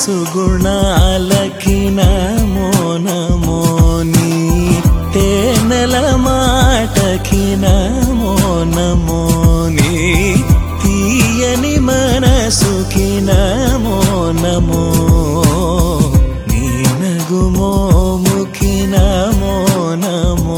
సుగుణాలకి నమో నమో నీ తేనెల మాటకి నమో నమో నీ తీయని మనసుకి నమో నమో నీ నగుమోముకి నమో నమో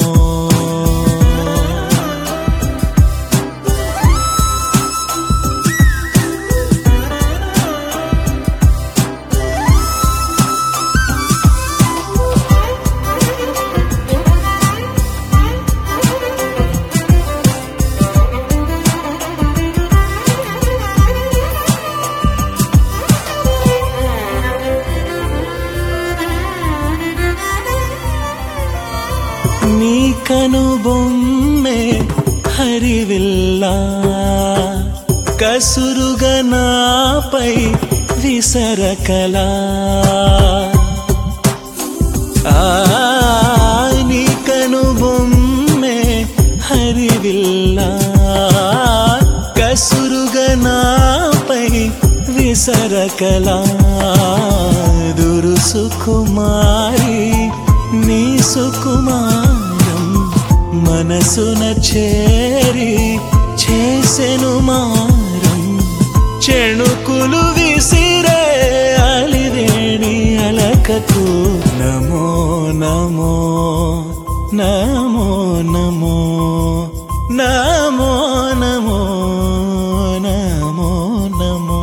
నీ కనుబొమ్మే హరివిల్లా కసురుగా నాపై విసరకలా ఆ నీ కనుబొమ్మే హరివిల్లా కసురుగా నాపై విసరకలా దురుసు కుమారి నీ సుకుమారం మనసున చేరి చేసెను మారం చెణుకులు విసిరే అలివేణి అలకకు నమో నమో నమో నమో నమో నమో నమో నమో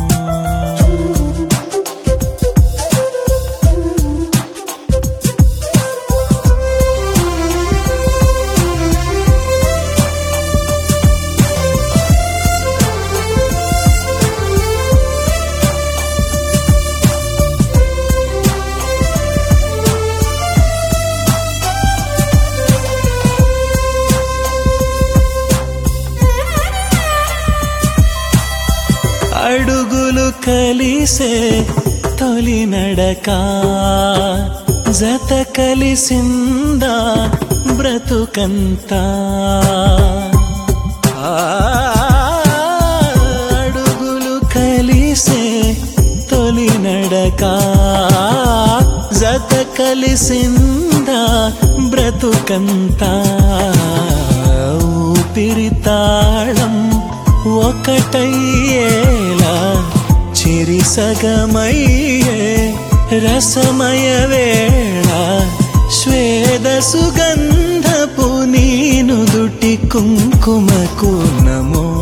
అడుగులు కలిసే తొలి నడక జత కలిసిందా బ్రతుకంతా ఆ, అడుగులు కలిసే తొలి నడక జత కలిసిందా బ్రతుకంతా ఊపిరి తాళం ఒకటయ్యేలా చిరి సగమయ్యే రసమయ వేళ శ్వేద సుగంధపు నీను దుటి కుంకుమకు నమో